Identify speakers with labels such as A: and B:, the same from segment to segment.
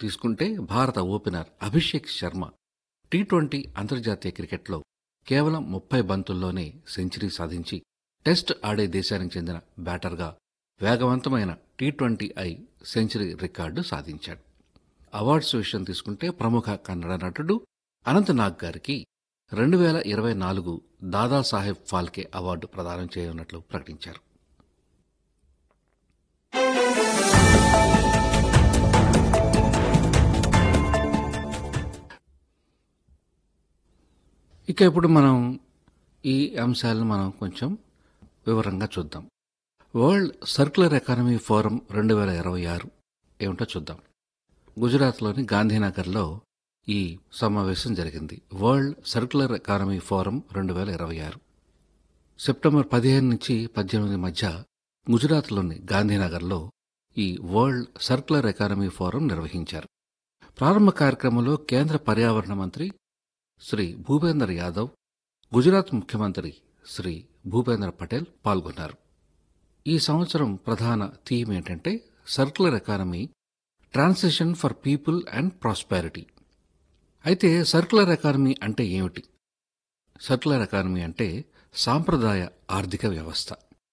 A: తీసుకుంటే భారత opener Abhishek Sharma T twenty అంతర్జాతీయ క్రికెట్లో కేవలం ముప్పై బంతుల్లోనే సెంచరీ సాధించి టెస్ట్ ఆడే దేశానికి చెందిన బ్యాటర్గా వేగవంతమైన T twenty I century record సాధించాడు అవార్డ్స్ విషయం తీసుకుంటే ప్రముఖ కన్నడ నటుడు అనంత్ నాగ్ గారికి రెండు వేల ఇరవై నాలుగు దాదాసాహెబ్ ఫాల్కే అవార్డు ప్రదానం చేయనున్నట్లు ప్రకటించారు ఇక ఇప్పుడు మనం ఈ అంశాలను మనం కొంచెం వివరంగా చూద్దాం వరల్డ్ సర్క్యులర్ ఎకానమీ ఫోరం రెండు వేల ఇరవై ఆరు ఏమిటో చూద్దాం గుజరాత్లోని గాంధీనగర్లో ఈ సమావేశం జరిగింది వరల్డ్ సర్క్యులర్ ఎకానమీ ఫోరం రెండు వేల ఇరవై ఆరు సెప్టెంబర్ పదిహేను నుంచి పద్దెనిమిది మధ్య గుజరాత్లోని గాంధీనగర్లో ఈ వరల్డ్ సర్క్యులర్ ఎకానమీ ఫోరం నిర్వహించారు ప్రారంభ కార్యక్రమంలో కేంద్ర పర్యావరణ మంత్రి శ్రీ భూపేందర్ యాదవ్ గుజరాత్ ముఖ్యమంత్రి శ్రీ భూపేంద్ర పటేల్ పాల్గొన్నారు ఈ సంవత్సరం ప్రధాన థీమ్ ఏంటంటే circular economy transition for people and prosperity అయితే సర్క్యులర్ ఎకానమీ అంటే ఏమిటి సర్క్యులర్ ఎకానమీ అంటే సాంప్రదాయ ఆర్థిక వ్యవస్థ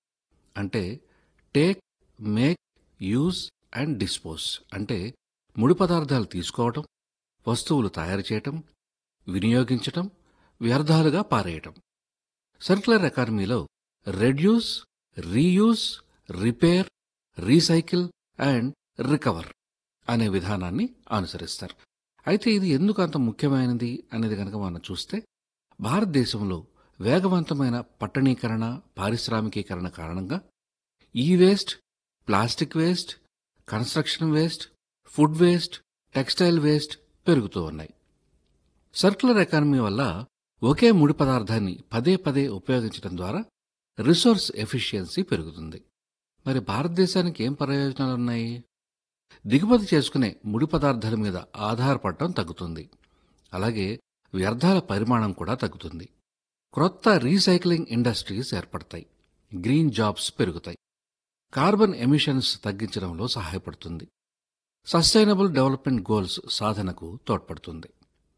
A: అంటే take make use and dispose అంటే ముడి పదార్థాలు తీసుకోవటం వస్తువులు తయారు చేయటం వినియోగించటం వ్యర్థాలుగా పారేయటం సర్క్యులర్ ఎకానమీలో reduce reuse repair recycle and recover అనే విధానాన్ని అనుసరిస్తారు అయితే ఇది ఎందుకు అంత ముఖ్యమైనది అనేది కనుక మనం చూస్తే భారతదేశంలో వేగవంతమైన పట్టణీకరణ పారిశ్రామికీకరణ కారణంగా ఈ waste plastic waste construction waste food waste textile waste పెరుగుతూ ఉన్నాయి సర్క్యులర్ ఎకానమీ వల్ల ఒకే ముడి పదార్థాన్ని పదే పదే ఉపయోగించడం ద్వారా రిసోర్స్ ఎఫిషియన్సీ పెరుగుతుంది మరి భారతదేశానికి ఏం ప్రయోజనాలున్నాయి దిగుమతి చేసుకునే ముడి పదార్థాల మీద ఆధారపడటం తగ్గుతుంది అలాగే వ్యర్థాల పరిమాణం కూడా తగ్గుతుంది క్రొత్త రీసైక్లింగ్ ఇండస్ట్రీస్ ఏర్పడతాయి గ్రీన్ జాబ్స్ పెరుగుతాయి కార్బన్ ఎమిషన్స్ తగ్గించడంలో సహాయపడుతుంది సస్టైనబుల్ డెవలప్మెంట్ గోల్స్ సాధనకు తోడ్పడుతుంది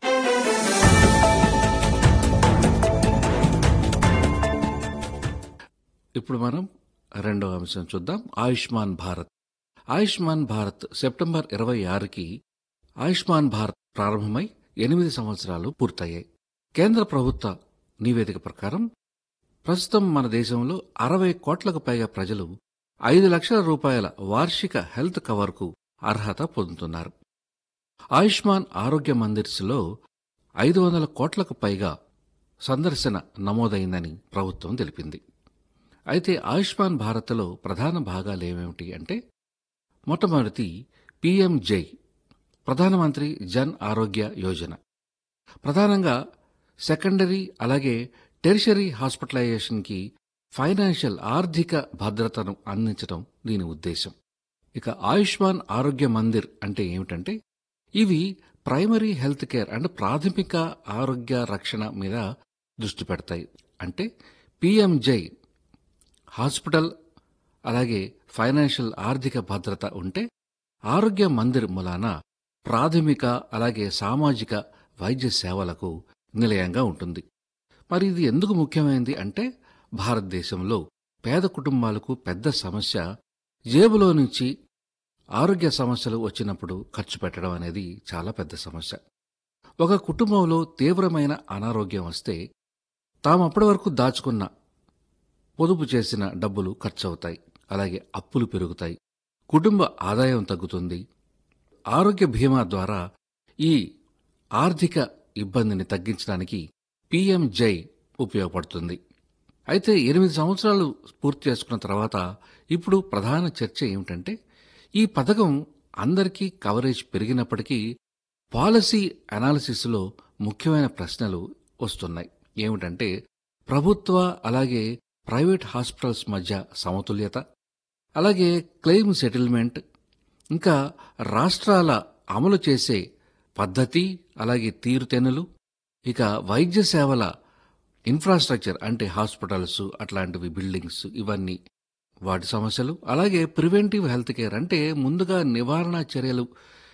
A: ఇప్పుడు మనం రెండవ అంశం చూద్దాం ఆయుష్మాన్ భారత్ ఆయుష్మాన్ భారత్ సెప్టెంబర్ ఇరవై ఆరుకి ఆయుష్మాన్ భారత్ ప్రారంభమై ఎనిమిది సంవత్సరాలు పూర్తయ్యాయి కేంద్ర ప్రభుత్వ నివేదిక ప్రకారం ప్రస్తుతం మన దేశంలో అరవై కోట్లకు పైగా ప్రజలు ఐదు లక్షల రూపాయల వార్షిక హెల్త్ కవర్కు అర్హత పొందుతున్నారు ఆయుష్మాన్ ఆరోగ్య మందిర్స్లో ఐదు వందల కోట్లకు పైగా సందర్శన నమోదైందని ప్రభుత్వం తెలిపింది అయితే ఆయుష్మాన్ భారత్లో ప్రధాన భాగాలు ఏమేమిటి అంటే మొట్టమొదటి పీఎం జై ప్రధానమంత్రి జన్ ఆరోగ్య యోజన ప్రధానంగా సెకండరీ అలాగే టెరిషరీ హాస్పిటలైజేషన్కి ఫైనాన్షియల్ ఆర్థిక భద్రతను అందించడం దీని ఉద్దేశం ఇక ఆయుష్మాన్ ఆరోగ్య మందిర్ అంటే ఏమిటంటే ఇవి ప్రైమరీ హెల్త్ కేర్ అంటే ప్రాథమిక ఆరోగ్య రక్షణ మీద దృష్టి పెడతాయి అంటే పిఎంజై హాస్పిటల్ అలాగే ఫైనాన్షియల్ ఆర్థిక భద్రత ఉంటే ఆరోగ్య మందిర్ మూలాన ప్రాథమిక అలాగే సామాజిక వైద్య సేవలకు నిలయంగా ఉంటుంది మరి ఇది ఎందుకు ముఖ్యమైనది అంటే భారతదేశంలో పేద కుటుంబాలకు పెద్ద సమస్య జేబులో నుంచి ఆరోగ్య సమస్యలు వచ్చినప్పుడు ఖర్చు పెట్టడం అనేది చాలా పెద్ద సమస్య ఒక కుటుంబంలో తీవ్రమైన అనారోగ్యం వస్తే తాము అప్పటి వరకు దాచుకున్న పొదుపు చేసిన డబ్బులు ఖర్చవుతాయి అలాగే అప్పులు పెరుగుతాయి కుటుంబ ఆదాయం తగ్గుతుంది ఆరోగ్య బీమా ద్వారా ఈ ఆర్థిక ఇబ్బందిని తగ్గించడానికి పీఎం జై ఉపయోగపడుతుంది అయితే ఎనిమిది సంవత్సరాలు పూర్తి చేసుకున్న తర్వాత ఇప్పుడు ప్రధాన చర్చ ఏమిటంటే ఈ పథకం అందరికీ కవరేజ్ పెరిగినప్పటికీ పాలసీ అనాలిసిస్లో ముఖ్యమైన ప్రశ్నలు వస్తున్నాయి ఏమిటంటే ప్రభుత్వ అలాగే ప్రైవేట్ హాస్పిటల్స్ మధ్య సమతుల్యత అలాగే క్లెయిమ్ సెటిల్మెంట్ ఇంకా రాష్ట్రాల అమలు చేసే పద్ధతి అలాగే తీరుతెన్నులు ఇక వైద్య సేవల ఇన్ఫ్రాస్ట్రక్చర్ అంటే హాస్పిటల్స్ అట్లాంటివి బిల్డింగ్స్ ఇవన్నీ వాటి సమస్యలు అలాగే ప్రివెంటివ్ హెల్త్ కేర్ అంటే ముందుగా నివారణ చర్యలు